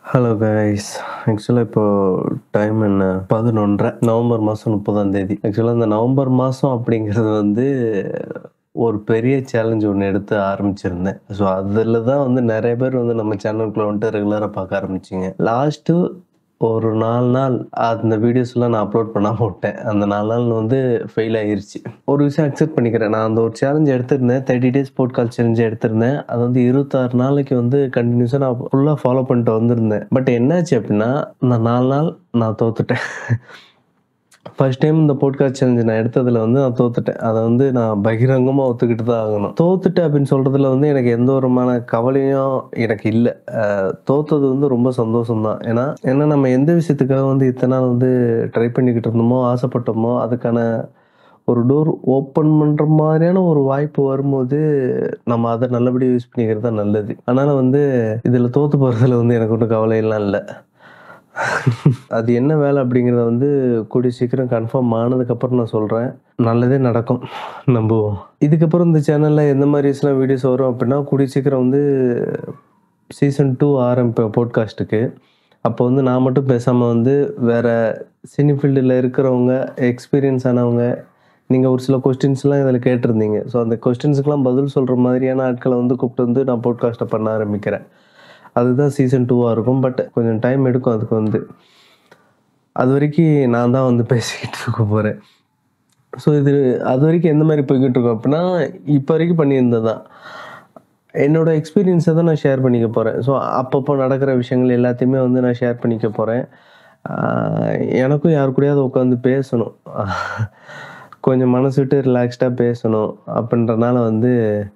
hello guys ஆக்சுவலாக இப்போ time என்ன பதினொன்றரை நவம்பர் மாதம் முப்பதாம் தேதி ஆக்சுவலாக இந்த நவம்பர் மாதம் அப்படிங்கிறது வந்து ஒரு பெரிய சேலஞ்ச் ஒன்று எடுத்து ஆரம்பிச்சிருந்தேன் ஸோ அதில் தான் வந்து நிறைய பேர் வந்து நம்ம சேனலுக்குள்ள வந்துட்டு ரெகுலராக பார்க்க ஆரம்பிச்சிங்க லாஸ்ட்டு ஒரு நாலு நாள் அந்த வீடியோஸ்லாம் நான் அப்லோட் பண்ணாமல் விட்டேன் அந்த நாலு நாள் வந்து ஃபெயில் ஆயிருச்சு ஒரு விஷயம் அக்செப்ட் பண்ணிக்கிறேன் நான் அந்த ஒரு சேலஞ்ச் எடுத்திருந்தேன் தேர்ட்டி டேஸ் போட்கால் சேலஞ்ச் எடுத்திருந்தேன் அது வந்து இருபத்தாறு நாளைக்கு வந்து கண்டினியூஸாக நான் ஃபுல்லாக ஃபாலோ பண்ணிட்டு வந்திருந்தேன் பட் என்னாச்சு அப்படின்னா நான் நாலு நாள் நான் தோத்துட்டேன் ஃபர்ஸ்ட் டைம் இந்த போட்காஸ்ட் சேலஞ்சு நான் எடுத்ததில் வந்து நான் தோத்துட்டேன் அதை வந்து நான் பகிரங்கமாக ஒத்துக்கிட்டு தான் ஆகணும் தோத்துட்டேன் அப்படின்னு சொல்கிறதுல வந்து எனக்கு எந்த விதமான கவலையும் எனக்கு இல்லை அஹ் தோத்தது வந்து ரொம்ப சந்தோஷம் தான் ஏன்னா ஏன்னா நம்ம எந்த விஷயத்துக்காக வந்து இத்தனை நாள் வந்து ட்ரை பண்ணிக்கிட்டு இருந்தோமோ ஆசைப்பட்டோமோ அதுக்கான ஒரு டோர் ஓப்பன் பண்ணுற மாதிரியான ஒரு வாய்ப்பு வரும்போது நம்ம அதை நல்லபடியாக யூஸ் பண்ணிக்கிறது தான் நல்லது அதனால் வந்து இதில் தோற்று போகிறதுல வந்து எனக்கு ஒன்றும் கவலையெல்லாம் இல்லை அது என்ன வேலை அப்படிங்கிறத வந்து கூடிய சீக்கிரம் கன்ஃபார்ம் ஆனதுக்கப்புறம் நான் சொல்கிறேன் நல்லதே நடக்கும் நம்புவோம் இதுக்கப்புறம் இந்த சேனலில் எந்த மாதிரி வீடியோஸ் வரும் அப்படின்னா கூடிய சீக்கிரம் வந்து சீசன் டூ ஆரம்பிப்பேன் போட்காஸ்ட்டுக்கு அப்போ வந்து நான் மட்டும் பேசாமல் வந்து வேறு சினி ஃபீல்டில் இருக்கிறவங்க எக்ஸ்பீரியன்ஸ் ஆனவங்க நீங்கள் ஒரு சில கொஸ்டின்ஸ்லாம் இதில் கேட்டிருந்தீங்க ஸோ அந்த கொஸ்டின்ஸுக்கெலாம் பதில் சொல்கிற மாதிரியான ஆட்களை வந்து கூப்பிட்டு வந்து நான் போட்காஸ்ட்டை பண்ண ஆரம்பிக்கிறேன் அதுதான் சீசன் டூவாக இருக்கும் பட் கொஞ்சம் டைம் எடுக்கும் அதுக்கு வந்து அது வரைக்கும் நான் தான் வந்து பேசிக்கிட்டு இருக்க போகிறேன் ஸோ இது அது வரைக்கும் எந்த மாதிரி போய்கிட்டு இருக்கோம் அப்படின்னா இப்போ வரைக்கும் பண்ணியிருந்தது தான் என்னோட எக்ஸ்பீரியன்ஸை தான் நான் ஷேர் பண்ணிக்க போகிறேன் ஸோ அப்பப்போ நடக்கிற விஷயங்கள் எல்லாத்தையுமே வந்து நான் ஷேர் பண்ணிக்க போகிறேன் எனக்கும் யாரு கூடயாவது உட்காந்து பேசணும் கொஞ்சம் மனசு விட்டு ரிலாக்ஸ்டாக பேசணும் அப்படின்றனால வந்து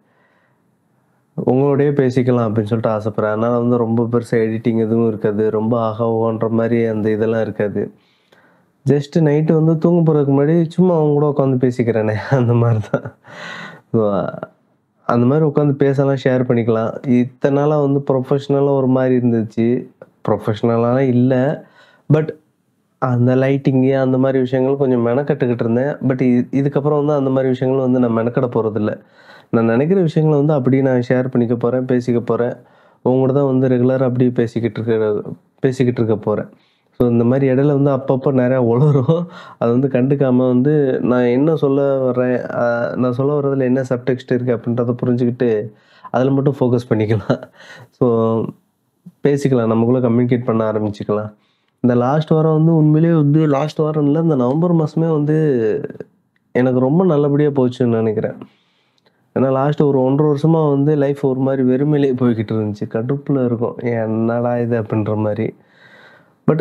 உங்களோடய பேசிக்கலாம் அப்படின்னு சொல்லிட்டு ஆசைப்பட்றேன் அதனால் வந்து ரொம்ப பெருசாக எடிட்டிங் எதுவும் இருக்காது ரொம்ப ஆகவோன்ற மாதிரி அந்த இதெல்லாம் இருக்காது ஜஸ்ட்டு நைட்டு வந்து தூங்க போகிறதுக்கு முன்னாடி சும்மா அவங்க கூட உட்காந்து பேசிக்கிறேனே அந்த மாதிரி தான் ஸோ அந்த மாதிரி உட்காந்து பேசலாம் ஷேர் பண்ணிக்கலாம் இத்தனை நாளாக வந்து ப்ரொஃபஷ்னலாக ஒரு மாதிரி இருந்துச்சு ப்ரொஃபஷ்னலாக இல்லை பட் அந்த லைட்டிங்கு அந்த மாதிரி விஷயங்கள் கொஞ்சம் மெனக்கட்டுக்கிட்டு இருந்தேன் பட் இதுக்கப்புறம் வந்து அந்த மாதிரி விஷயங்கள் வந்து நான் மெனக்கட போகிறதில்ல நான் நினைக்கிற விஷயங்களை வந்து அப்படியே நான் ஷேர் பண்ணிக்க போகிறேன் பேசிக்க போகிறேன் உங்களோட தான் வந்து ரெகுலராக அப்படியே பேசிக்கிட்டு இருக்க பேசிக்கிட்டு இருக்க போகிறேன் ஸோ இந்த மாதிரி இடையில வந்து அப்பப்போ நிறையா உளரும் அதை வந்து கண்டுக்காமல் வந்து நான் என்ன சொல்ல வர்றேன் நான் சொல்ல வர்றதில் என்ன சப்டெக்ஸ்ட் இருக்குது அப்படின்றத புரிஞ்சுக்கிட்டு அதில் மட்டும் ஃபோக்கஸ் பண்ணிக்கலாம் ஸோ பேசிக்கலாம் நமக்குள்ளே கம்யூனிகேட் பண்ண ஆரம்பிச்சுக்கலாம் இந்த லாஸ்ட் வாரம் வந்து உண்மையிலேயே வந்து லாஸ்ட் வாரம் இல்லை இந்த நவம்பர் மாதமே வந்து எனக்கு ரொம்ப நல்லபடியாக போச்சுன்னு நினைக்கிறேன் ஏன்னா லாஸ்ட் ஒரு ஒன்றரை வருஷமாக வந்து லைஃப் ஒரு மாதிரி வெறுமையிலே போய்கிட்டு இருந்துச்சு கடுப்பில் இருக்கும் என்னடா இது அப்படின்ற மாதிரி பட்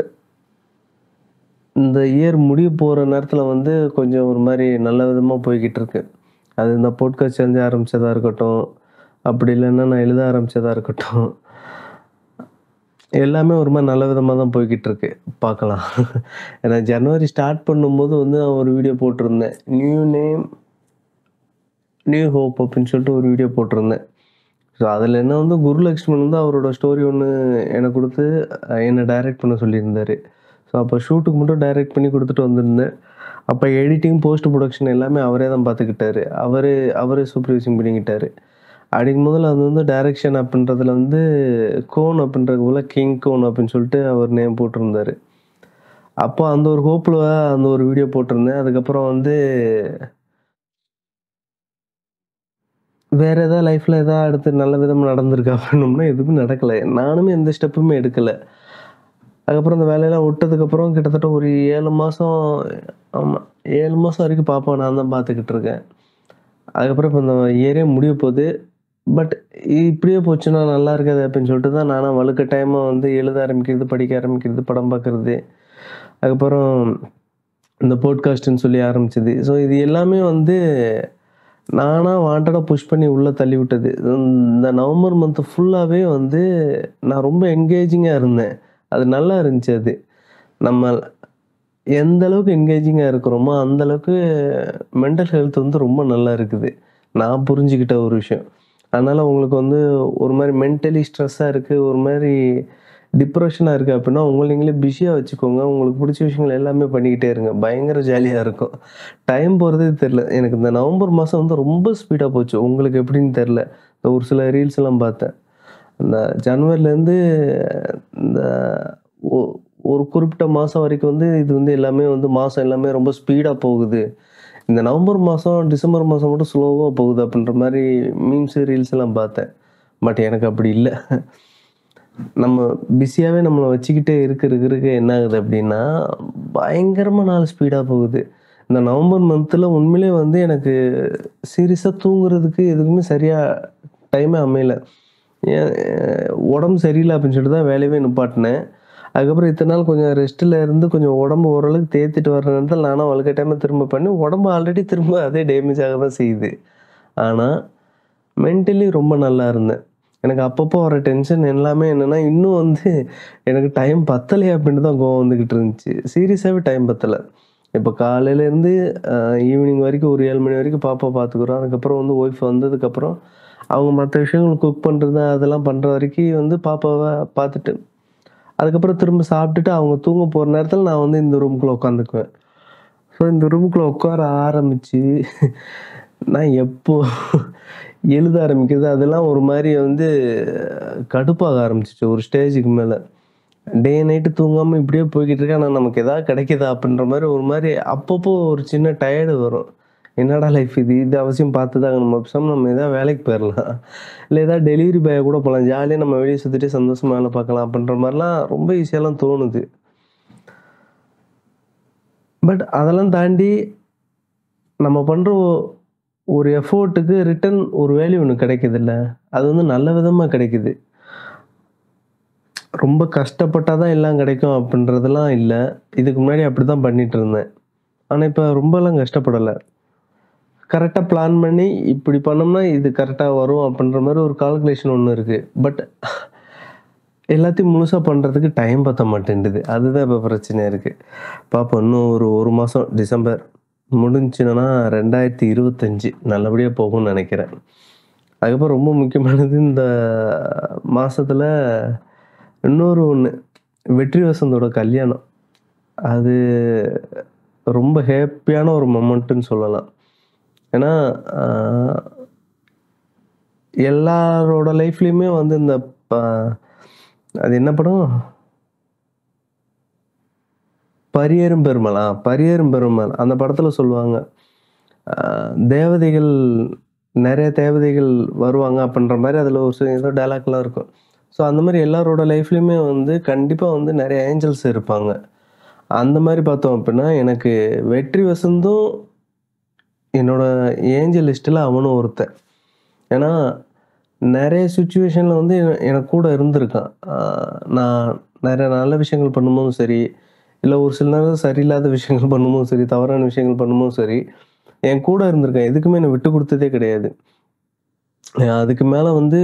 இந்த இயர் முடிய போகிற நேரத்தில் வந்து கொஞ்சம் ஒரு மாதிரி நல்ல விதமாக போய்கிட்டு இருக்கு அது இந்த போட்காஸ்ட் செஞ்சு ஆரம்பித்ததாக இருக்கட்டும் அப்படி இல்லைன்னா நான் எழுத ஆரம்பித்ததாக இருக்கட்டும் எல்லாமே ஒரு மாதிரி நல்ல விதமாக தான் போய்கிட்டு இருக்கு பார்க்கலாம் ஏன்னா ஜனவரி ஸ்டார்ட் பண்ணும்போது வந்து நான் ஒரு வீடியோ போட்டிருந்தேன் நியூ நேம் நியூ ஹோப் அப்படின்னு சொல்லிட்டு ஒரு வீடியோ போட்டிருந்தேன் ஸோ அதில் என்ன வந்து குருலக்ஷ்மன் வந்து அவரோட ஸ்டோரி ஒன்று எனக்கு கொடுத்து என்னை டைரக்ட் பண்ண சொல்லியிருந்தார் ஸோ அப்போ ஷூட்டுக்கு மட்டும் டைரக்ட் பண்ணி கொடுத்துட்டு வந்திருந்தேன் அப்போ எடிட்டிங் போஸ்ட் ப்ரொடக்ஷன் எல்லாமே அவரே தான் பார்த்துக்கிட்டாரு அவரே அவரே சூப்பர்வைசிங் பண்ணிக்கிட்டாரு அப்படிங்கும் போதில் அது வந்து டைரக்ஷன் அப்படின்றதுல வந்து கோன் அப்படின்றது போல் கிங் கோன் அப்படின்னு சொல்லிட்டு அவர் நேம் போட்டிருந்தாரு அப்போ அந்த ஒரு ஹோப்பில் அந்த ஒரு வீடியோ போட்டிருந்தேன் அதுக்கப்புறம் வந்து வேறு எதாவது லைஃப்பில் எதாவது அடுத்து நல்ல விதமாக நடந்திருக்கா அப்படின்னோம்னா எதுவுமே நடக்கலை நானுமே எந்த ஸ்டெப்புமே எடுக்கலை அதுக்கப்புறம் இந்த வேலையெல்லாம் விட்டதுக்கப்புறம் கிட்டத்தட்ட ஒரு ஏழு மாதம் ஆமாம் ஏழு மாதம் வரைக்கும் பார்ப்போம் நான் தான் பார்த்துக்கிட்டு இருக்கேன் அதுக்கப்புறம் இப்போ இந்த இயரே முடிய போகுது பட் இப்படியே போச்சுன்னா நல்லா இருக்காது அப்படின்னு சொல்லிட்டு தான் நானும் வழுக்க டைமாக வந்து எழுத ஆரம்பிக்கிறது படிக்க ஆரம்பிக்கிறது படம் பார்க்குறது அதுக்கப்புறம் இந்த போட்காஸ்ட்டுன்னு சொல்லி ஆரம்பிச்சது ஸோ இது எல்லாமே வந்து நானாக வாண்டடாக புஷ் பண்ணி உள்ளே தள்ளி விட்டது இந்த நவம்பர் மந்த்து ஃபுல்லாகவே வந்து நான் ரொம்ப என்கேஜிங்காக இருந்தேன் அது நல்லா இருந்துச்சு அது நம்ம எந்த அளவுக்கு என்கேஜிங்காக இருக்கிறோமோ அந்தளவுக்கு மென்டல் ஹெல்த் வந்து ரொம்ப நல்லா இருக்குது நான் புரிஞ்சுக்கிட்ட ஒரு விஷயம் அதனால் உங்களுக்கு வந்து ஒரு மாதிரி மென்டலி ஸ்ட்ரெஸ்ஸாக இருக்குது ஒரு மாதிரி டிப்ரெஷனாக இருக்குது அப்படின்னா உங்களை நீங்களே பிஸியாக வச்சுக்கோங்க உங்களுக்கு பிடிச்ச விஷயங்கள் எல்லாமே பண்ணிக்கிட்டே இருங்க பயங்கர ஜாலியாக இருக்கும் டைம் போகிறதே தெரில எனக்கு இந்த நவம்பர் மாதம் வந்து ரொம்ப ஸ்பீடாக போச்சு உங்களுக்கு எப்படின்னு தெரில இந்த ஒரு சில ரீல்ஸ் எல்லாம் பார்த்தேன் அந்த ஜனவரிலேருந்து இந்த ஒ- ஒரு குறிப்பிட்ட மாதம் வரைக்கும் வந்து இது வந்து எல்லாமே வந்து மாதம் எல்லாமே ரொம்ப ஸ்பீடாக போகுது இந்த நவம்பர் மாதம் டிசம்பர் மாதம் மட்டும் ஸ்லோவாக போகுது அப்படின்ற மாதிரி மீம்ஸ் ரீல்ஸ் எல்லாம் பார்த்தேன் பட் எனக்கு அப்படி இல்லை நம்ம பிஸியாகவே நம்மளை வச்சுக்கிட்டே இருக்க இருக்க இருக்க என்ன ஆகுது அப்படின்னா பயங்கரமாக நாள் ஸ்பீடாக போகுது இந்த நவம்பர் மந்தில் உண்மையிலே வந்து எனக்கு சீரியஸாக தூங்குறதுக்கு எதுக்குமே சரியாக டைமே அமையல ஏன் அஹ் உடம்பு சரியில்லை அப்படின்னு சொல்லிட்டு தான் வேலையவே நிப்பாட்டினேன் அதுக்கப்புறம் இத்தனை நாள் கொஞ்சம் ரெஸ்ட்டில் இருந்து கொஞ்சம் உடம்பு ஓரளவுக்கு தேத்திட்டு வர நேரத்தில் நானும் வழுக்க டைமை திரும்ப பண்ணி உடம்பு ஆல்ரெடி திரும்ப அதே டேமேஜ் ஆக தான் செய்யுது ஆனால் மென்டலி ரொம்ப நல்லா இருந்தேன் எனக்கு அப்பப்போ வர டென்ஷன் எல்லாமே என்னென்னா இன்னும் வந்து எனக்கு டைம் பத்தலையே அப்படின்ட்டு தான் கோவம் வந்துக்கிட்டு இருந்துச்சு சீரியஸாகவே டைம் பத்தலை இப்போ காலையிலேருந்து ஈவினிங் வரைக்கும் ஒரு ஏழு மணி வரைக்கும் பாப்பா பார்த்துக்குறோம் அதுக்கப்புறம் வந்து ஒய்ஃப் வந்ததுக்கப்புறம் அவங்க மற்ற விஷயங்கள் குக் பண்ணுறது அதெல்லாம் பண்ணுற வரைக்கும் வந்து பாப்பாவை பார்த்துட்டு அதுக்கப்புறம் திரும்ப சாப்பிட்டுட்டு அவங்க தூங்க போகிற நேரத்தில் நான் வந்து இந்த ரூம்குள்ளே உட்காந்துக்குவேன் ஸோ இந்த ரூம்குள்ளே உட்கார ஆரம்பித்து நான் எப்போ எழுத ஆரம்பிக்கிறது அதெல்லாம் ஒரு மாதிரி வந்து கடுப்பாக ஆரம்பிச்சிச்சு ஒரு ஸ்டேஜுக்கு மேலே டே நைட்டு தூங்காமல் இப்படியே போய்கிட்டு இருக்கேன் ஆனால் நமக்கு எதாவது கிடைக்குதா அப்படின்ற மாதிரி ஒரு மாதிரி அப்பப்போ ஒரு சின்ன டயர்டு வரும் என்னடா லைஃப் இது இது அவசியம் பார்த்து தான் நம்ம பேசாம நம்ம எதாவது வேலைக்கு போயிடலாம் இல்லை ஏதாவது டெலிவரி பாயை கூட போகலாம் ஜாலியாக நம்ம வெளியே சுற்றிட்டு சந்தோஷமா வேலை பார்க்கலாம் அப்படின்ற மாதிரிலாம் ரொம்ப ஈஸியாலாம் தோணுது பட் அதெல்லாம் தாண்டி நம்ம பண்ணுற ஒரு எஃபோர்ட்டுக்கு ரிட்டன் ஒரு வேல்யூ ஒன்று கிடைக்குதுல்ல அது வந்து நல்ல விதமாக கிடைக்குது ரொம்ப கஷ்டப்பட்டால் தான் எல்லாம் கிடைக்கும் அப்படின்றதெல்லாம் இல்லை இதுக்கு முன்னாடி அப்படி தான் பண்ணிட்டு இருந்தேன் ஆனால் இப்போ ரொம்பலாம் கஷ்டப்படலை கரெக்டாக பிளான் பண்ணி இப்படி பண்ணோம்னா இது கரெக்டாக வரும் அப்படின்ற மாதிரி ஒரு கால்குலேஷன் ஒன்று இருக்குது பட் எல்லாத்தையும் முழுசாக பண்ணுறதுக்கு டைம் பத்த மாட்டேங்குது அதுதான் இப்போ பிரச்சனையாக இருக்குது பாப்போம் இன்னும் ஒரு ஒரு மாதம் டிசம்பர் முடிஞ்சுன்னா ரெண்டாயிரத்தி இருபத்தஞ்சி நல்லபடியாக போகும்னு நினைக்கிறேன் அதுக்கப்புறம் ரொம்ப முக்கியமானது இந்த மாதத்தில் இன்னொரு ஒன்று வெற்றி வசந்தோட கல்யாணம் அது ரொம்ப ஹேப்பியான ஒரு மொமெண்ட்டுன்னு சொல்லலாம் ஏன்னா ஆஹ், எல்லாரோட லைஃப்லேயுமே வந்து இந்த ப- அது என்ன படம் பரியேறும் பெருமாள் ஆ பரியேறும் பெருமாள் அந்த படத்தில் சொல்லுவாங்க ஆஹ், தேவதைகள் நிறைய தேவதைகள் வருவாங்க அப்படின்ற மாதிரி அதில் ஒரு சில ஏதோ டைலாக்லாம் இருக்கும் ஸோ அந்த மாதிரி எல்லாரோட லைஃப்லேயுமே வந்து கண்டிப்பாக வந்து நிறைய ஏஞ்சல்ஸ் இருப்பாங்க அந்த மாதிரி பார்த்தோம் அப்படின்னா எனக்கு வெற்றி வசந்தும் என்னோட ஏஞ்சல் லிஸ்ட்டில் அவனும் ஒருத்தன் ஏன்னா நிறைய சுச்சுவேஷனில் வந்து என- எனக்கு கூட இருந்திருக்கான் ஆஹ் நான் நிறைய நல்ல விஷயங்கள் பண்ணும்போதும் சரி இல்லை ஒரு சில நேரம் சரியில்லாத விஷயங்கள் பண்ணும்போதும் சரி தவறான விஷயங்கள் பண்ணும்போதும் சரி என் கூட இருந்திருக்கேன் எதுக்குமே என்னை விட்டு கொடுத்ததே கிடையாது அஹ் அதுக்கு மேலே வந்து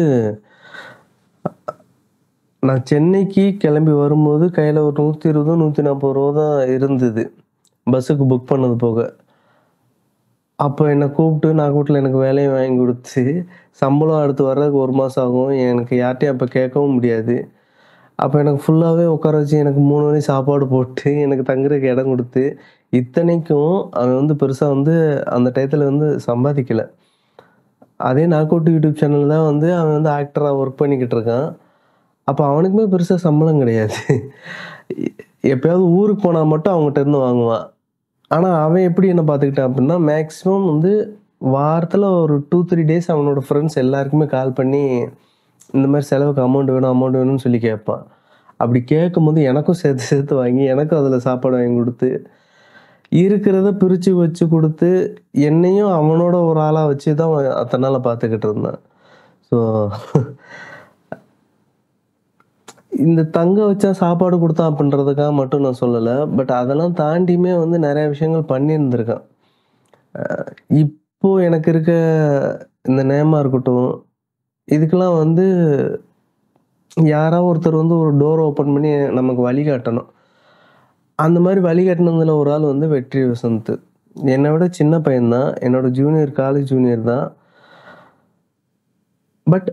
நான் சென்னைக்கு கிளம்பி வரும்போது கையில் ஒரு நூற்றி இருபதோ நூற்றி நாற்பது ரூபா தான் இருந்தது பஸ்ஸுக்கு புக் பண்ணது போக அப்போ என்னை கூப்பிட்டு நாகூட்டில் எனக்கு வேலையை வாங்கி கொடுத்து சம்பளம் அடுத்து வர்றதுக்கு ஒரு மாதம் ஆகும் எனக்கு யார்கிட்டையும் அப்போ கேட்கவும் முடியாது அப்போ எனக்கு ஃபுல்லாகவே உட்கார வச்சு எனக்கு மூணு மணி சாப்பாடு போட்டு எனக்கு தங்குறதுக்கு இடம் கொடுத்து இத்தனைக்கும் அவன் வந்து பெருசாக வந்து அந்த டயத்தில் வந்து சம்பாதிக்கலை அதே நாகூட்டு யூடியூப் சேனல் தான் வந்து அவன் வந்து ஆக்டராக ஒர்க் பண்ணிக்கிட்டு இருக்கான் அப்போ அவனுக்குமே பெருசாக சம்பளம் கிடையாது எப்பயாவது ஊருக்கு போனால் மட்டும் அவங்ககிட்ட இருந்து வாங்குவான் ஆனால் அவன் எப்படி என்ன பார்த்துக்கிட்டான் அப்படின்னா மேக்ஸிமம் வந்து வாரத்தில் ஒரு டூ த்ரீ டேஸ் அவனோட ஃப்ரெண்ட்ஸ் எல்லாருக்குமே கால் பண்ணி இந்த மாதிரி செலவுக்கு அமௌண்ட் வேணும் அமௌண்ட் வேணும்னு சொல்லி கேட்பான் அப்படி கேட்கும்போது எனக்கும் சேர்த்து சேர்த்து வாங்கி எனக்கும் அதில் சாப்பாடு வாங்கி கொடுத்து இருக்கிறத பிரித்து வச்சு கொடுத்து என்னையும் அவனோட ஒரு ஆளாக வச்சு தான் அவன் அத்தனை நாளை பார்த்துக்கிட்டு இருந்தான் ஸோ இந்த தங்க வச்சா சாப்பாடு கொடுத்தான் அப்படின்றதுக்காக மட்டும் நான் சொல்லலை பட் அதெல்லாம் தாண்டியுமே வந்து நிறைய விஷயங்கள் பண்ணியிருந்திருக்கான் அஹ் இப்போ எனக்கு இருக்க இந்த நேமா இருக்கட்டும் இதுக்கெல்லாம் வந்து யாராவது ஒருத்தர் வந்து ஒரு டோர் ஓப்பன் பண்ணி நமக்கு வழிகாட்டணும் அந்த மாதிரி வழிகாட்டினதுல ஒரு ஆள் வந்து வெற்றி வசந்த் என்னை விட சின்ன பையன்தான் என்னோட ஜூனியர் காலேஜ் ஜூனியர் தான் பட்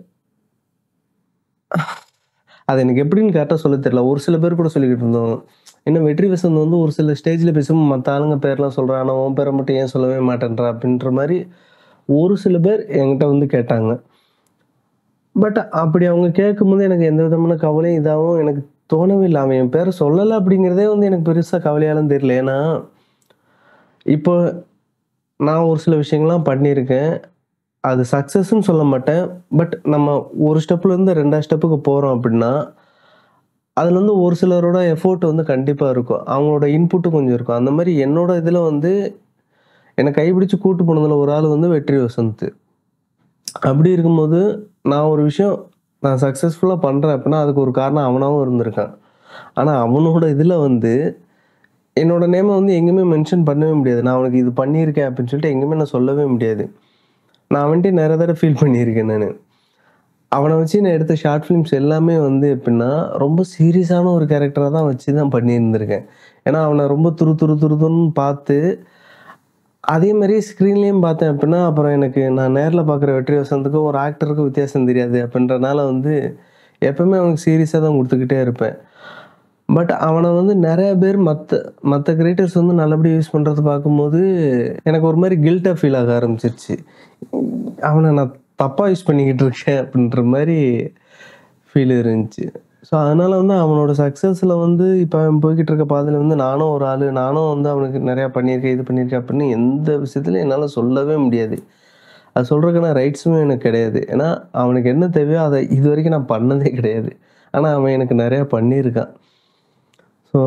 அது எனக்கு எப்படின்னு கரெக்டாக சொல்ல தெரியல ஒரு சில பேர் கூட சொல்லிக்கிட்டு இருந்தோம் என்ன வெற்றி வசந்த் வந்து ஒரு சில ஸ்டேஜில் பேசும்போது மற்ற ஆளுங்க பேர்லாம் சொல்கிறான் ஆனால் உன் பேரை மட்டும் ஏன் சொல்லவே மாட்டேன்றா அப்படின்ற மாதிரி ஒரு சில பேர் என்கிட்ட வந்து கேட்டாங்க பட் அப்படி அவங்க கேட்கும்போது எனக்கு எந்த விதமான கவலையும் இதாகவும் எனக்கு தோணவே இல்லை அவன் என் பேரை சொல்லலை அப்படிங்கிறதே வந்து எனக்கு பெருசாக கவலையாலும் தெரியல ஏன்னா இப்போ நான் ஒரு சில விஷயங்கள்லாம் பண்ணியிருக்கேன் அது சக்ஸஸ்ன்னு சொல்ல மாட்டேன் பட் நம்ம ஒரு ஸ்டெப்லேருந்து ரெண்டாவது ஸ்டெப்புக்கு போகிறோம் அப்படின்னா அதில் வந்து ஒரு சிலரோட எஃபோர்ட் வந்து கண்டிப்பாக இருக்கும் அவங்களோட இன்புட்டும் கொஞ்சம் இருக்கும் அந்த மாதிரி என்னோட இதில் வந்து என்னை கைப்பிடிச்சு கூட்டு போனதில் ஒரு ஆள் வந்து வெற்றி வசந்த் அப்படி இருக்கும்போது நான் ஒரு விஷயம் நான் சக்ஸஸ்ஃபுல்லாக பண்ணுறேன் அப்படின்னா அதுக்கு ஒரு காரணம் அவனாகவும் இருந்திருக்கான் ஆனால் அவனோட இதில் வந்து என்னோட நேமை வந்து எங்கேயுமே மென்ஷன் பண்ணவே முடியாது நான் அவனுக்கு இது பண்ணியிருக்கேன் அப்படின்னு சொல்லிட்டு எங்கேயுமே நான் சொல்லவே முடியாது நான் அவன்கிட்ட நிறைய தடவை ஃபீல் பண்ணியிருக்கேன் நான் அவனை வச்சு நான் எடுத்த ஷார்ட் ஃபிலிம்ஸ் எல்லாமே வந்து எப்படின்னா ரொம்ப சீரியஸான ஒரு கேரக்டராக தான் வச்சு தான் பண்ணியிருந்திருக்கேன் ஏன்னா அவனை ரொம்ப துரு துரு துருதுன்னு பார்த்து அதே மாதிரி ஸ்க்ரீன்லேயும் பார்த்தேன் அப்படின்னா அப்புறம் எனக்கு நான் நேரில் பார்க்குற வெற்றி வசந்துக்கும் ஒரு ஆக்டருக்கும் வித்தியாசம் தெரியாது அப்படின்றனால வந்து எப்பவுமே அவனுக்கு சீரியஸாக தான் கொடுத்துக்கிட்டே இருப்பேன் பட் அவனை வந்து நிறைய பேர் மற்ற மற்ற கிரியேட்டர்ஸ் வந்து நல்லபடியாக யூஸ் பண்ணுறது பார்க்கும்போது எனக்கு ஒரு மாதிரி கில்ட்டாக ஃபீல் ஆக ஆரம்பிச்சிருச்சு அவனை நான் தப்பாக யூஸ் பண்ணிக்கிட்டு இருக்கேன் அப்படின்ற மாதிரி ஃபீல் இருந்துச்சு ஸோ அதனால் வந்து அவனோட சக்ஸஸில் வந்து இப்போ அவன் போய்கிட்டு இருக்க பாதையில் வந்து நானும் ஒரு ஆள் நானும் வந்து அவனுக்கு நிறையா பண்ணியிருக்கேன் இது பண்ணியிருக்கேன் அப்படின்னு எந்த விஷயத்துலையும் என்னால் சொல்லவே முடியாது அது சொல்கிறதுக்கான ரைட்ஸுமே எனக்கு கிடையாது ஏன்னா அவனுக்கு என்ன தேவையோ அதை இது வரைக்கும் நான் பண்ணதே கிடையாது ஆனால் அவன் எனக்கு நிறையா பண்ணியிருக்கான் ஸோ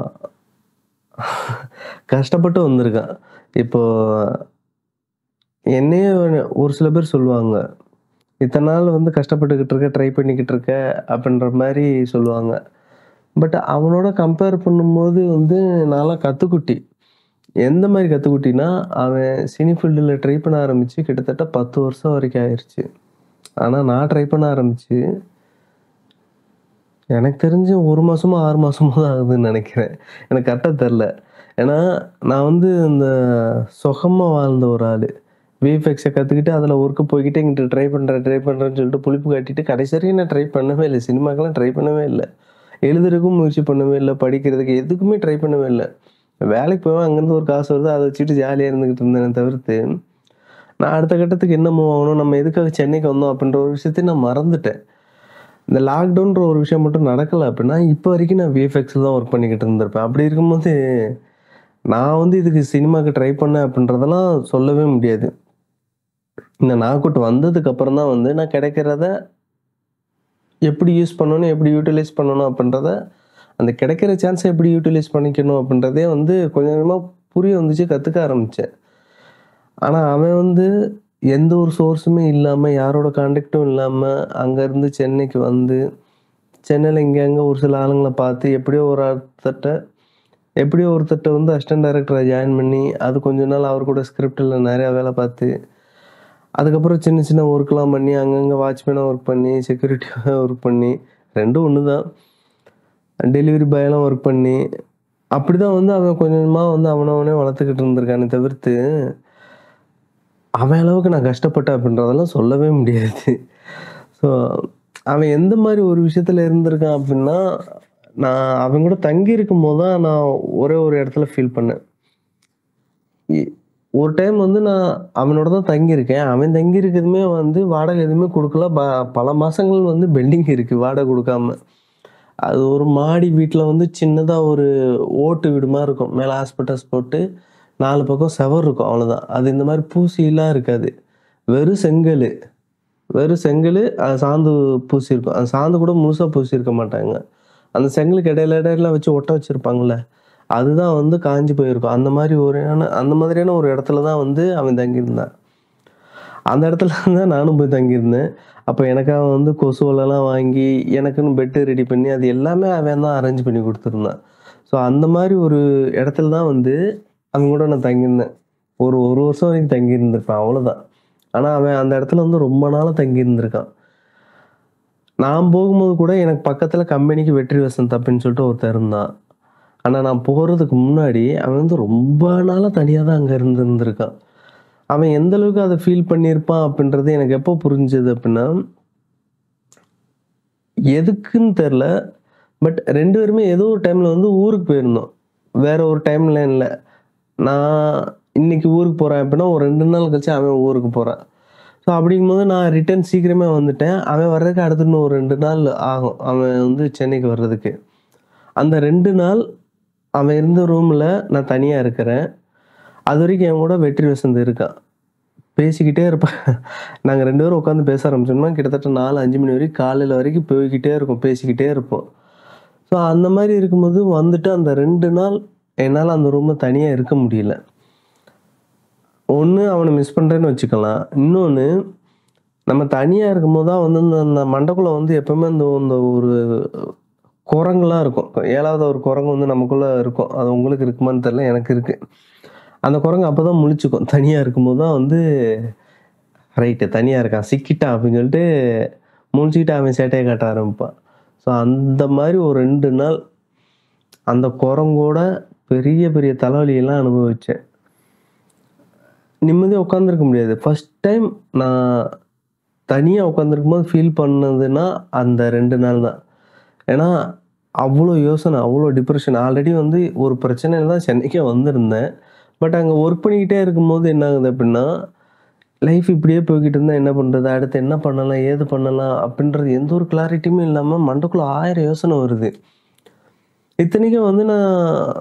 கஷ்டப்பட்டு வந்திருக்கான் இப்போ என்னையே ஒரு சில பேர் சொல்லுவாங்க இத்தனை நாள் வந்து கஷ்டப்பட்டுக்கிட்டு இருக்க ட்ரை பண்ணிக்கிட்டு இருக்க அப்படின்ற மாதிரி சொல்லுவாங்க பட் அவனோட கம்பேர் பண்ணும்போது வந்து நான்லாம் கற்றுக்குட்டி எந்த மாதிரி கற்றுக்குட்டினா அவன் சினி ஃபீல்டில் ட்ரை பண்ண ஆரம்பித்து கிட்டத்தட்ட பத்து வருஷம் வரைக்கும் ஆயிடுச்சு ஆனால் நான் ட்ரை பண்ண ஆரம்பித்து எனக்கு தெரிஞ்சு ஒரு மாதமோ ஆறு மாதமோ தான் ஆகுதுன்னு நினைக்கிறேன் எனக்கு கரெக்டாக தெரில ஏன்னா நான் வந்து இந்த சுகமாக வாழ்ந்த ஒரு ஆள் விஎஃப்எக்ஸை கற்றுக்கிட்டு அதில் ஒர்க்கு போய்கிட்டு இங்கிட்ட ட்ரை பண்ணுறேன் ட்ரை பண்ணுறேன்னு சொல்லிட்டு புளிப்பு காட்டிட்டு கடைசி வரைக்கும் நான் ட்ரை பண்ணவே இல்லை சினிமாக்கெல்லாம் ட்ரை பண்ணவே இல்லை எழுதுறதுக்கும் முயற்சி பண்ணவே இல்லை படிக்கிறதுக்கு எதுக்குமே ட்ரை பண்ணவே இல்லை வேலைக்கு போவேன் அங்கேருந்து ஒரு காசு வருது அதை வச்சுட்டு ஜாலியாக இருந்துக்கிட்டு இருந்தேன் தவிர்த்து நான் அடுத்த கட்டத்துக்கு என்ன மூவ் ஆகணும் நம்ம எதுக்காக சென்னைக்கு வந்தோம் அப்படின்ற ஒரு விஷயத்தையும் நான் மறந்துட்டேன் இந்த லாக்டவுன்ற ஒரு விஷயம் மட்டும் நடக்கலை அப்படின்னா இப்போ வரைக்கும் நான் விஎஃப்எக்ஸில் தான் ஒர்க் பண்ணிக்கிட்டு இருந்திருப்பேன் அப்படி இருக்கும்போது நான் வந்து இதுக்கு சினிமாவுக்கு ட்ரை பண்ணேன் அப்படின்றதெல்லாம் சொல்லவே முடியாது இந்த நாக்குட்டு வந்ததுக்கு அப்புறம் தான் வந்து நான் கிடைக்கிறத எப்படி யூஸ் பண்ணணும் எப்படி யூட்டிலைஸ் பண்ணணும் அப்படின்றத அந்த கிடைக்கிற சான்ஸை எப்படி யூட்டிலைஸ் பண்ணிக்கணும் அப்படின்றதே வந்து கொஞ்சம் கொஞ்சமாக புரிய வந்துச்சு கற்றுக்க ஆரம்பித்தேன் ஆனால் அவன் வந்து எந்த ஒரு சோர்ஸுமே இல்லாமல் யாரோட கான்டாக்டும் இல்லாமல் அங்கேருந்து சென்னைக்கு வந்து சென்னையில் இங்கே அங்கே ஒரு சில ஆளுங்களை பார்த்து எப்படியோ ஒரு ஒருத்தட்ட எப்படியோ ஒருத்தட்ட வந்து அசிஸ்டன்ட் டைரக்டரை ஜாயின் பண்ணி அது கொஞ்ச நாள் அவர் கூட ஸ்கிரிப்டில் நிறையா வேலை பார்த்து அதுக்கப்புறம் சின்ன சின்ன ஒர்க்லாம் பண்ணி அங்கங்கே வாட்ச்மேனாக ஒர்க் பண்ணி செக்யூரிட்டியாக ஒர்க் பண்ணி ரெண்டும் ஒன்று தான் டெலிவரி பாயெல்லாம் ஒர்க் பண்ணி அப்படி தான் வந்து அவன் கொஞ்சம் கொஞ்சமாக வந்து அவனவனே வளர்த்துக்கிட்டு இருந்திருக்கானே தவிர்த்து அவன் அளவுக்கு நான் கஷ்டப்பட்டேன் அப்படின்றதெல்லாம் சொல்லவே முடியாது ஸோ அவன் எந்த மாதிரி ஒரு விஷயத்தில் இருந்திருக்கான் அப்படின்னா நான் அவன் கூட தங்கி இருக்கும் போது தான் நான் ஒரே ஒரு இடத்துல ஃபீல் பண்ணேன் இ- ஒரு டைம் வந்து நான் அவனோட தான் தங்கியிருக்கேன் அவன் தங்கி இருக்கிறதுமே வந்து வாடகை எதுவுமே கொடுக்கல ப- பல மாதங்கள் வந்து பெண்டிங் இருக்குது வாடகை கொடுக்காம அது ஒரு மாடி வீட்டில் வந்து சின்னதாக ஒரு ஓட்டு வீடு மாதிரி இருக்கும் மேலே ஹாஸ்பிட்டல்ஸ் போட்டு நாலு பக்கம் செவர் இருக்கும் அவ்வளோதான் அது இந்த மாதிரி பூசிலாம் இருக்காது வெறும் செங்கல் வெறும் செங்கல் அது சாந்து பூசி இருக்கும் அந்த சாந்து கூட முழுசாக பூசி இருக்க மாட்டாங்க அந்த செங்கலுக்கு இடையில இடையில வச்சு ஒட்ட வச்சுருப்பாங்கள்ல அதுதான் வந்து காஞ்சி போயிருக்கும் அந்த மாதிரி ஒரு அந்த மாதிரியான ஒரு இடத்துல தான் வந்து அவன் தங்கியிருந்தான் அந்த இடத்துல தான் நானும் போய் தங்கியிருந்தேன் அப்போ எனக்கு அவன் வந்து கொசு வலைலாம் வாங்கி எனக்குன்னு பெட்டு ரெடி பண்ணி அது எல்லாமே அவன் தான் அரேஞ்ச் பண்ணி கொடுத்துருந்தான் ஸோ அந்த மாதிரி ஒரு இடத்துல தான் வந்து அவன் கூட நான் தங்கியிருந்தேன் ஒரு ஒரு வருஷம் வரைக்கும் தங்கியிருந்திருப்பேன் அவ்வளோதான் ஆனால் அவன் அந்த இடத்துல வந்து ரொம்ப நாளாக தங்கியிருந்திருக்கான் நான் போகும்போது கூட எனக்கு பக்கத்தில் கம்பெனிக்கு வெற்றி வசந்த் அப்படின்னு சொல்லிட்டு ஒருத்தர் இருந்தான் ஆனால் நான் போகிறதுக்கு முன்னாடி அவன் வந்து ரொம்ப நாளாக தனியாக தான் அங்கே இருந்திருந்திருக்கான் அவன் எந்த அளவுக்கு அதை ஃபீல் பண்ணியிருப்பான் அப்படின்றது எனக்கு எப்போ புரிஞ்சுது அப்படின்னா எதுக்குன்னு தெரில பட் ரெண்டு பேருமே ஏதோ ஒரு டைமில் வந்து ஊருக்கு போயிருந்தோம் வேற ஒரு டைம்ல இல்லை நான் இன்னைக்கு ஊருக்கு போகிறேன் அப்படின்னா ஒரு ரெண்டு நாள் கழிச்சு அவன் ஊருக்கு போகிறான் ஸோ அப்படிங்கும்போது நான் ரிட்டர்ன் சீக்கிரமே வந்துட்டேன் அவன் வர்றதுக்கு அடுத்து இன்னும் ஒரு ரெண்டு நாள் ஆகும் அவன் வந்து சென்னைக்கு வர்றதுக்கு அந்த ரெண்டு நாள் அவன் இருந்த ரூமில் நான் தனியாக இருக்கிறேன் அது வரைக்கும் என் கூட வெற்றி வசந்த் இருக்கான் பேசிக்கிட்டே இருப்பேன் நாங்கள் ரெண்டு பேரும் உட்காந்து பேச ஆரம்பிச்சோம்னா கிட்டத்தட்ட நாலு அஞ்சு மணி வரைக்கும் காலையில் வரைக்கும் போய்கிட்டே இருக்கோம் பேசிக்கிட்டே இருப்போம் ஸோ அந்த மாதிரி இருக்கும்போது வந்துட்டு அந்த ரெண்டு நாள் என்னால் அந்த ரூமில் தனியாக இருக்க முடியல ஒன்று அவனை மிஸ் பண்ணுறேன்னு வச்சுக்கலாம் இன்னொன்று நம்ம தனியாக இருக்கும்போது தான் வந்து இந்த அந்த மண்டைக்குள்ளே வந்து எப்பவுமே இந்த இந்த ஒரு குரங்குலாம் இருக்கும் ஏழாவது ஒரு குரங்கு வந்து நமக்குள்ளே இருக்கும் அது உங்களுக்கு இருக்குமான்னு தெரியல எனக்கு இருக்குது அந்த குரங்கு அப்போ தான் முழிச்சுக்கும் தனியாக இருக்கும்போது தான் வந்து ரைட்டு தனியாக இருக்கான் சிக்கிட்டான் அப்படின்னு சொல்லிட்டு முழிச்சுக்கிட்டு அவன் சேட்டையை காட்ட ஆரம்பிப்பான் ஸோ அந்த மாதிரி ஒரு ரெண்டு நாள் அந்த குரங்கோட பெரிய பெரிய தலைவலியெல்லாம் அனுபவித்தேன் நிம்மதியாக உட்காந்துருக்க முடியாது ஃபஸ்ட் டைம் நான் தனியாக உட்காந்துருக்கும் போது ஃபீல் பண்ணதுன்னா அந்த ரெண்டு நாள் தான் ஏன்னா அவ்வளோ யோசனை அவ்வளோ டிப்ரெஷன் ஆல்ரெடி வந்து ஒரு பிரச்சனையில் தான் சென்னைக்கே வந்திருந்தேன் பட் அங்கே ஒர்க் பண்ணிக்கிட்டே இருக்கும்போது என்ன ஆகுது அப்படின்னா லைஃப் இப்படியே போய்கிட்டு இருந்தால் என்ன பண்ணுறது அடுத்து என்ன பண்ணலாம் ஏது பண்ணலாம் அப்படின்றது எந்த ஒரு கிளாரிட்டியுமே இல்லாமல் மண்டக்குள்ளே ஆயிரம் யோசனை வருது இத்தனைக்கும் வந்து நான்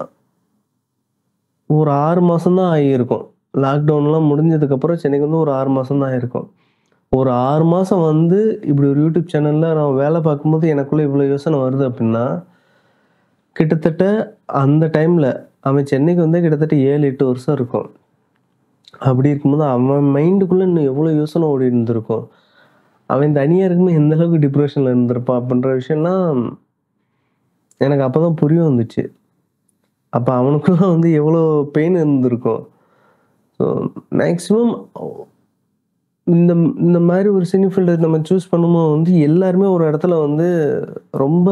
ஒரு ஆறு மாதம்தான் ஆகியிருக்கும் லாக்டவுன்லாம் முடிஞ்சதுக்கப்புறம் சென்னைக்கு வந்து ஒரு ஆறு மாதம் தான் ஆயிருக்கும் ஒரு ஆறு மாதம் வந்து இப்படி ஒரு யூடியூப் சேனலில் நான் வேலை பார்க்கும்போது எனக்குள்ளே இவ்வளோ யோசனை வருது அப்படின்னா கிட்டத்தட்ட அந்த டைமில் அவன் சென்னைக்கு வந்து கிட்டத்தட்ட ஏழு எட்டு வருஷம் இருக்கும் அப்படி இருக்கும்போது அவன் மைண்டுக்குள்ளே இன்னும் எவ்வளோ யோசனை ஓடி இருந்திருக்கும் அவன் தனியாக இருக்கும்போது எந்த அளவுக்கு டிப்ரெஷனில் இருந்திருப்பான் அப்படின்ற விஷயம்லாம் எனக்கு அப்போ தான் புரிய வந்துச்சு அப்போ அவனுக்குள்ள வந்து எவ்வளோ பெயின் இருந்திருக்கும் ஸோ மேக்ஸிமம் இந்த இந்த மாதிரி ஒரு சினி ஃபீல்டு நம்ம சூஸ் பண்ணும்போது வந்து எல்லாருமே ஒரு இடத்துல வந்து ரொம்ப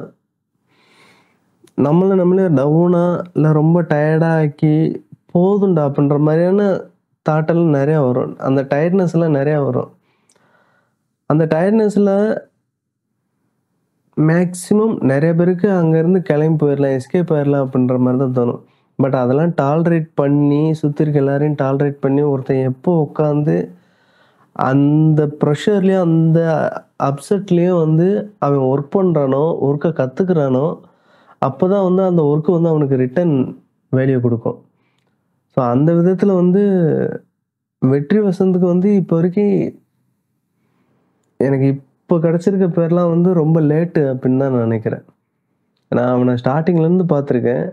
நம்மளை நம்மளே டவுனாக இல்லை ரொம்ப டயர்டாக ஆக்கி போதும்டா அப்படின்ற மாதிரியான தாட்டெல்லாம் நிறையா வரும் அந்த டயர்ட்னஸ்லாம் நிறையா வரும் அந்த டயர்ட்னஸில் மேக்ஸிமம் நிறைய பேருக்கு அங்கேருந்து கிளம்பி போயிடலாம் எஸ்கேப் ஆயிடலாம் அப்படின்ற மாதிரி தான் தோணும் பட் அதெல்லாம் டாலரேட் பண்ணி சுற்றி இருக்க எல்லாரையும் டாலரேட் பண்ணி ஒருத்தன் எப்போ உட்காந்து அந்த ப்ரெஷர்லேயும் அந்த அப்செட்லேயும் வந்து அவன் ஒர்க் பண்ணுறானோ ஒர்க்கை கற்றுக்குறானோ அப்போ தான் வந்து அந்த ஒர்க்கு வந்து அவனுக்கு ரிட்டன் வேல்யூ கொடுக்கும் ஸோ அந்த விதத்தில் வந்து வெற்றி வசந்துக்கு வந்து இப்போ வரைக்கும் எனக்கு இப்போ கிடச்சிருக்க பேர்லாம் வந்து ரொம்ப லேட்டு அப்படின்னு தான் நான் நினைக்கிறேன் நான் அவனை ஸ்டார்டிங்லேருந்து பார்த்துருக்கேன்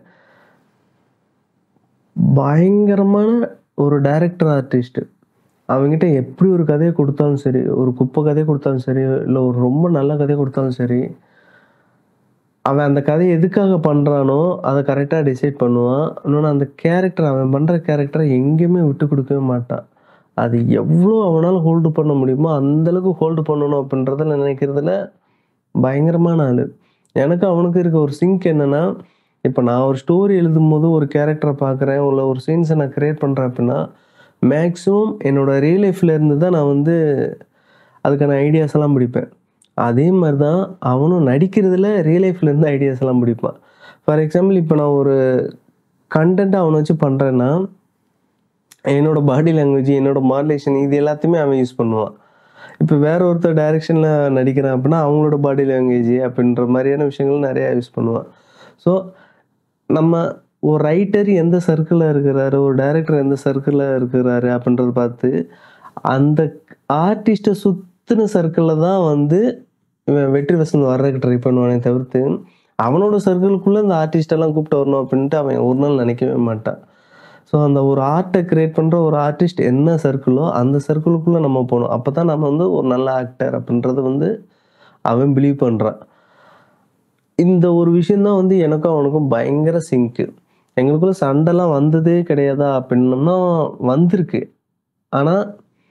பயங்கரமான ஒரு டைரக்டர் ஆர்டிஸ்ட்டு அவங்ககிட்ட எப்படி ஒரு கதையை கொடுத்தாலும் சரி ஒரு குப்பை கதையை கொடுத்தாலும் சரி இல்லை ஒரு ரொம்ப நல்ல கதையை கொடுத்தாலும் சரி அவன் அந்த கதையை எதுக்காக பண்ணுறானோ அதை கரெக்டாக டிசைட் பண்ணுவான் இன்னொன்று அந்த கேரக்டர் அவன் பண்ணுற கேரக்டரை எங்கேயுமே விட்டு கொடுக்கவே மாட்டான் அது எவ்வளோ அவனால் ஹோல்டு பண்ண முடியுமோ அந்தளவுக்கு ஹோல்டு பண்ணணும் அப்படின்றத நினைக்கிறதுல பயங்கரமான ஆள் எனக்கு அவனுக்கு இருக்க ஒரு சிங்க் என்னென்னா இப்போ நான் ஒரு ஸ்டோரி எழுதும்போது ஒரு கேரக்டரை பார்க்குறேன் இல்லை ஒரு சீன்ஸை நான் க்ரியேட் பண்ணுறேன் அப்படின்னா மேக்ஸிமம் என்னோடய ரியல் லைஃப்பில் இருந்து தான் நான் வந்து அதுக்கான ஐடியாஸ் எல்லாம் பிடிப்பேன் அதே மாதிரி தான் அவனும் நடிக்கிறதுல ரியல் லைஃப்லேருந்து ஐடியாஸ் எல்லாம் பிடிப்பான் ஃபார் எக்ஸாம்பிள் இப்போ நான் ஒரு கண்டென்ட்டை அவனை வச்சு பண்ணுறேன்னா என்னோடய பாடி லாங்குவேஜ் என்னோடய மாடுலேஷன் இது எல்லாத்தையுமே அவன் யூஸ் பண்ணுவான் இப்போ வேற ஒருத்தர் டைரெக்ஷனில் நடிக்கிறான் அப்படின்னா அவங்களோட பாடி லாங்குவேஜ் அப்படின்ற மாதிரியான விஷயங்கள் நிறையா யூஸ் பண்ணுவான் ஸோ நம்ம ஒரு ரைட்டர் எந்த சர்க்கிளில் இருக்கிறாரு ஒரு டைரக்டர் எந்த சர்க்கிளில் இருக்கிறாரு அப்படின்றத பார்த்து அந்த ஆர்டிஸ்ட்டை சுற்றின சர்க்கிளில் தான் வந்து இவன் வெற்றி வசந்த் வர்றதுக்கு ட்ரை பண்ணுவானே தவிர்த்து அவனோட சர்க்கிளுக்குள்ளே இந்த ஆர்டிஸ்டெல்லாம் கூப்பிட்டு வரணும் அப்படின்ட்டு அவன் ஒரு நாள் நினைக்கவே மாட்டான் ஸோ அந்த ஒரு ஆர்ட்டை க்ரியேட் பண்ணுற ஒரு ஆர்டிஸ்ட் என்ன சர்க்கிளோ அந்த சர்க்கிளுக்குள்ளே நம்ம போகணும் அப்போ தான் நம்ம வந்து ஒரு நல்ல ஆக்டர் அப்படின்றது வந்து அவன் பிலீவ் பண்ணுறான் இந்த ஒரு விஷயந்தான் வந்து எனக்கும் அவனுக்கும் பயங்கர சிங்க்கு எங்களுக்குள்ள சண்டைலாம் வந்ததே கிடையாதா அப்படின்னம்னா வந்திருக்கு ஆனால்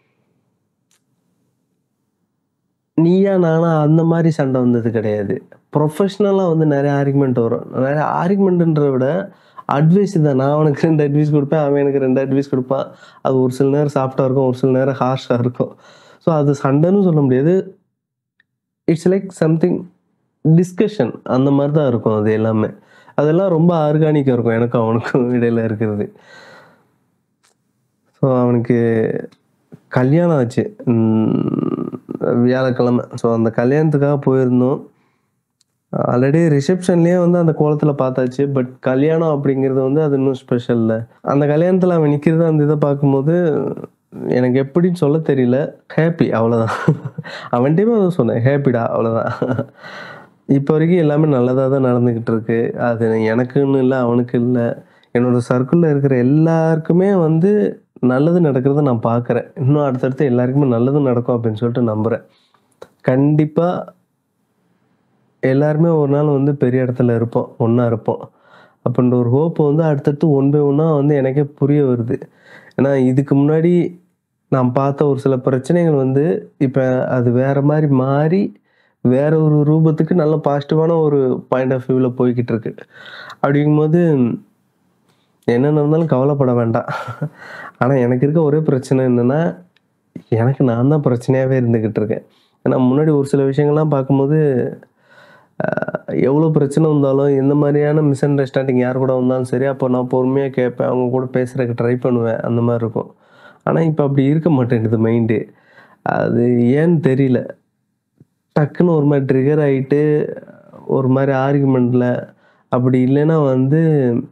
நீயா நானா அந்த மாதிரி சண்டை வந்தது கிடையாது ப்ரொஃபஷ்னலாக வந்து நிறைய ஆர்குமெண்ட் வரும் நிறைய ஆர்குமெண்ட்டுன்றத விட அட்வைஸ் தான் நான் அவனுக்கு ரெண்டு அட்வைஸ் கொடுப்பேன் அவன் எனக்கு ரெண்டு அட்வைஸ் கொடுப்பான் அது ஒரு சில நேரம் சாஃப்டாக இருக்கும் ஒரு சில நேரம் ஹார்ஷாக இருக்கும் ஸோ அது சண்டைன்னு சொல்ல முடியாது இட்ஸ் லைக் சம்திங் டிஸ்கஷன் அந்த மாதிரி தான் இருக்கும் அது எல்லாமே அதெல்லாம் ரொம்ப ஆர்கானிக்காக இருக்கும் எனக்கும் அவனுக்கும் இடையில இருக்கிறது ஸோ அவனுக்கு கல்யாணம் ஆச்சு ம், வியாழக்கிழமை ஸோ அந்த கல்யாணத்துக்காக போயிருந்தோம் ஆல்ரெடி ரிசப்ஷன்லேயே வந்து அந்த கோலத்தில் பார்த்தாச்சு பட் கல்யாணம் அப்படிங்கிறது வந்து அது இன்னும் ஸ்பெஷல்ல அந்த கல்யாணத்தில் அவன் நிற்கிறது அந்த இதை பார்க்கும்போது எனக்கு எப்படின்னு சொல்ல தெரியல ஹாப்பி அவ்வளோதான் அவன்கிட்டயுமே அதை சொன்னேன் ஹாப்பிடா அவ்வளோதான் இப்போ வரைக்கும் எல்லாமே நல்லதாக தான் நடந்துக்கிட்டு இருக்கு அது எனக்குன்னு இல்லை அவனுக்கு இல்லை என்னோட சர்க்கிளில் இருக்கிற எல்லாருக்குமே வந்து நல்லது நடக்கிறத நான் பார்க்குறேன் இன்னும் அடுத்தடுத்து எல்லாருக்குமே நல்லது நடக்கும் அப்படின்னு சொல்லிட்டு நம்புகிறேன் கண்டிப்பாக எல்லாருமே ஒரு நாள் வந்து பெரிய இடத்துல இருப்போம் ஒன்றா இருப்போம் அப்படின்ற ஒரு ஹோப் வந்து அடுத்தடுத்து ஒன் பை ஒன்னாக வந்து எனக்கே புரிய வருது ஏன்னா இதுக்கு முன்னாடி நான் பார்த்த ஒரு சில பிரச்சனைகள் வந்து இப்போ அது வேற மாதிரி மாறி வேற ஒரு ரூபத்துக்கு நல்ல பாசிட்டிவான ஒரு பாயிண்ட் ஆஃப் வியூவில் போய்கிட்டு இருக்கு அப்படிங்கும்போது என்ன நடந்தாலும் கவலைப்பட வேண்டாம் ஆனால் எனக்கு இருக்க ஒரே பிரச்சனை என்னென்னா எனக்கு நான் தான் பிரச்சனையாகவே இருந்துக்கிட்டு இருக்கேன் ஏன்னா முன்னாடி ஒரு சில விஷயங்கள்லாம் பார்க்கும்போது ஆஹ், எவ்வளோ பிரச்சனை வந்தாலும் எந்த மாதிரியான மிஸ் அண்டர்ஸ்டாண்டிங் யார் கூட வந்தாலும் சரி அப்போ நான் பொறுமையாக கேட்பேன் அவங்க கூட பேசுகிறதுக்கு ட்ரை பண்ணுவேன் அந்த மாதிரி இருக்கும் ஆனால் இப்போ அப்படி இருக்க மாட்டேங்குது மைண்டு அது ஏன்னு தெரியல டக்குன்னு ஒரு மாதிரி ட்ரிகர் ஆகிட்டு ஒரு மாதிரி ஆர்குமெண்ட்டில் அப்படி இல்லைன்னா வந்து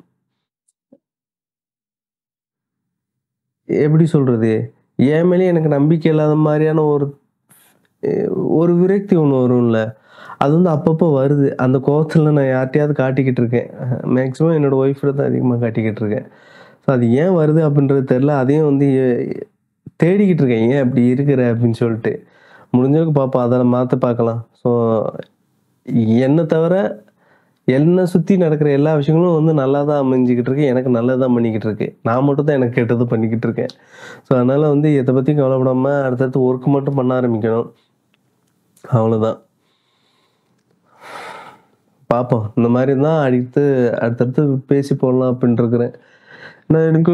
எப்படி சொல்கிறது என் மேலே எனக்கு நம்பிக்கை இல்லாத மாதிரியான ஒரு அஹ் ஒரு விரக்தி ஒன்று வரும்ல அது வந்து அப்பப்போ வருது அந்த கோவத்தில் நான் யார்ட்டையாவது காட்டிக்கிட்டு இருக்கேன் மேக்ஸிமம் என்னோட ஒய்ஃபில் தான் அதிகமாக காட்டிக்கிட்டு இருக்கேன் ஸோ அது ஏன் வருது அப்படின்றது தெரில அதையும் வந்து எ- தேடிக்கிட்டு இருக்கேன் ஏன் அப்படி இருக்கிற அப்படின்னு சொல்லிட்டு முடிஞ்சளவுக்கு பார்ப்போம் அதில் மாற்ற பார்க்கலாம் ஸோ என்னை தவிர என்னை சுற்றி நடக்கிற எல்லா விஷயங்களும் வந்து நல்லா தான் அமைஞ்சிக்கிட்டு இருக்கு எனக்கு நல்லது தான் பண்ணிக்கிட்டு இருக்கு நான் மட்டும் தான் எனக்கு கெட்டது பண்ணிக்கிட்டு இருக்கேன் ஸோ அதனால் வந்து எதை பற்றியும் கவலைப்படாமல் அடுத்தடுத்து ஒர்க் மட்டும் பண்ண ஆரம்பிக்கணும் அவ்வளோதான் பார்ப்போம் இந்த மாதிரி தான் அடுத்து அடுத்தடுத்து பேசி போடலாம் அப்படின்ட்டு இருக்கிறேன் நான் எனக்கு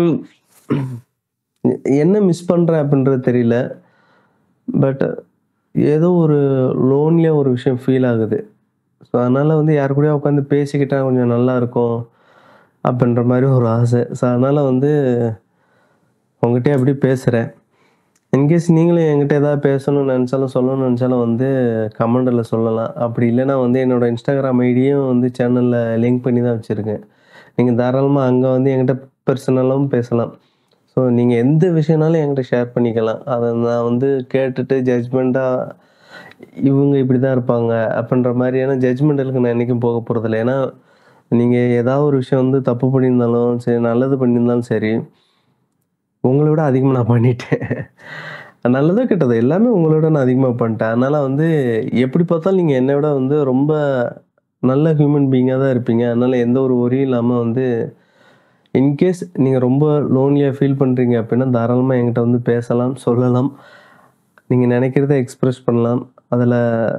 என்ன மிஸ் பண்ணுறேன் அப்படின்றது தெரியல பட் ஏதோ ஒரு லோன்லியாக ஒரு விஷயம் ஃபீல் ஆகுது ஸோ அதனால் வந்து யார் கூடயும் உட்காந்து பேசிக்கிட்டா கொஞ்சம் நல்லா இருக்கும் அப்படின்ற மாதிரி ஒரு ஆசை ஸோ அதனால் வந்து உங்ககிட்ட அப்படி பேசுகிறேன் இன்கேஸ் நீங்களும் என்கிட்ட ஏதாவது பேசணும்னு நினச்சாலும் சொல்லணும்னு நினச்சாலும் வந்து கமெண்டில் சொல்லலாம் அப்படி இல்லைன்னா வந்து என்னோட இன்ஸ்டாகிராம் ஐடியும் வந்து சேனலில் லிங்க் பண்ணி தான் வச்சுருக்கேன் நீங்கள் தாராளமாக அங்கே வந்து என்கிட்ட பர்சனலாகவும் பேசலாம் ஸோ நீங்கள் எந்த விஷயம்னாலும் என்கிட்ட ஷேர் பண்ணிக்கலாம் அதை நான் வந்து கேட்டுட்டு ஜட்ஜ்மெண்ட்டாக இவங்க இப்படி தான் இருப்பாங்க அப்படின்ற மாதிரியான ஜட்ஜ்மெண்டலுக்கு நான் என்றைக்கும் போக போகிறதில்ல ஏன்னா நீங்கள் ஏதாவது ஒரு விஷயம் வந்து தப்பு பண்ணியிருந்தாலும் சரி நல்லது பண்ணியிருந்தாலும் சரி உங்களை விட அதிகமாக நான் பண்ணிட்டேன் நல்லதோ கெட்டதோ எல்லாமே உங்களை விட நான் அதிகமாக பண்ணிட்டேன் அதனால் வந்து எப்படி பார்த்தாலும் நீங்கள் என்னை விட வந்து ரொம்ப நல்ல ஹியூமன் பீயிங்காக தான் இருப்பீங்க அதனால் எந்த ஒரு ஒரியும் இல்லாமல் வந்து இன்கேஸ் நீங்கள் ரொம்ப லோன்லியாக ஃபீல் பண்ணுறீங்க அப்படின்னா தாராளமாக என்கிட்ட வந்து பேசலாம் சொல்லலாம் நீங்கள் நினைக்கிறத எக்ஸ்ப்ரெஸ் பண்ணலாம் அதில்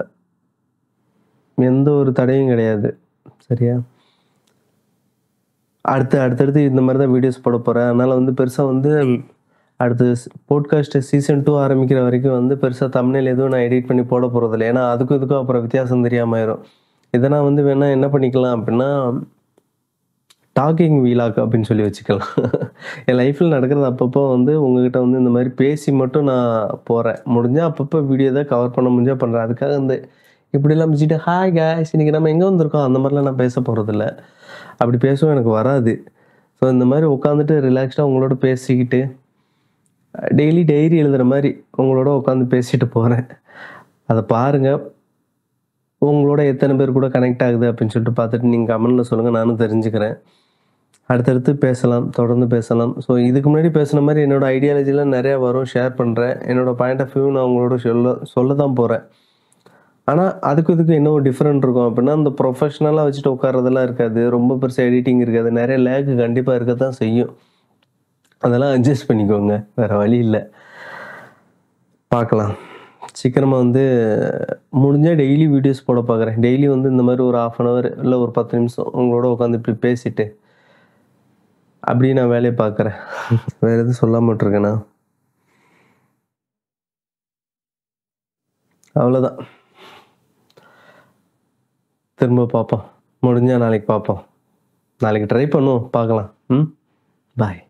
எந்த ஒரு தடையும் கிடையாது சரியா அடுத்து அடுத்தடுத்து இந்த மாதிரி தான் வீடியோஸ் போட போகிறேன் அதனால் வந்து பெருசாக வந்து அடுத்து போட்காஸ்ட் சீசன் டூ ஆரம்பிக்கிற வரைக்கும் வந்து பெருசாக தமிழில் எதுவும் நான் எடிட் பண்ணி போட போகிறதில்ல ஏன்னா அதுக்கும் இதுக்கும் அப்புறம் வித்தியாசம் தெரியாமல் ஆயிரும் இதை நான் வந்து வேணால் என்ன பண்ணிக்கலாம் அப்படின்னா டாக்கிங் வீலாக் அப்படின்னு சொல்லி வச்சுக்கலாம் என் லைஃப்பில் நடக்கிறது அப்பப்போ வந்து உங்ககிட்ட வந்து இந்த மாதிரி பேசி மட்டும் நான் போகிறேன் முடிஞ்சால் அப்பப்போ வீடியோ தான் கவர் பண்ண முடிஞ்சால் பண்ணுறேன் அதுக்காக இந்த இப்படிலாம் வச்சுட்டு ஹாய் guys இன்னைக்கு நம்ம எங்கே வந்திருக்கோம் அந்த மாதிரிலாம் நான் பேச போகிறதில்ல அப்படி பேசவும் எனக்கு வராது ஸோ இந்த மாதிரி உட்காந்துட்டு ரிலாக்ஸ்டாக உங்களோட பேசிக்கிட்டு டெய்லி டைரி எழுதுகிற மாதிரி உங்களோட உட்காந்து பேசிட்டு போகிறேன் அதை பாருங்கள் உங்களோட எத்தனை பேர் கூட கனெக்ட் ஆகுது அப்படின்னு சொல்லிட்டு பார்த்துட்டு நீங்கள் கமெண்டில் சொல்லுங்கள் நானும் தெரிஞ்சுக்கிறேன் அடுத்தடுத்து பேசலாம் தொடர்ந்து பேசலாம் ஸோ இதுக்கு முன்னாடி பேசுன மாதிரி என்னோட ஐடியாலஜிலாம் நிறையா வரும் ஷேர் பண்ணுறேன் என்னோட பாயிண்ட் ஆஃப் வியூ நான் உங்களோட சொல்ல சொல்ல தான் போகிறேன் ஆனால் அதுக்கு இதுக்கு என்ன ஒரு டிஃப்ரெண்ட் இருக்கும் அப்படின்னா அந்த ப்ரொஃபஷனலாக வச்சுட்டு உட்காரதெல்லாம் இருக்காது ரொம்ப பெருசாக எடிட்டிங் இருக்காது நிறைய லேக்கு கண்டிப்பாக இருக்க தான் செய்யும் அதெல்லாம் அட்ஜஸ்ட் பண்ணிக்கோங்க வேறு வழி இல்லை பார்க்கலாம் சீக்கிரமாக வந்து முடிஞ்சால் டெய்லி வீடியோஸ் போட பார்க்குறேன் டெய்லி வந்து இந்த மாதிரி ஒரு ஆஃப் அன் ஹவர் இல்லை ஒரு பத்து நிமிஷம் உங்களோட உட்காந்து இப்படி பேசிட்டு அப்படி நான் வேலையை பார்க்குறேன் வேறு எதுவும் சொல்லாம விட்டுருக்கேனா அவ்வளோதான் திரும்ப பார்ப்போம் முடிஞ்சால் நாளைக்கு பார்ப்போம் நாளைக்கு ட்ரை பண்ணுவோம் பார்க்கலாம் ம் பாய்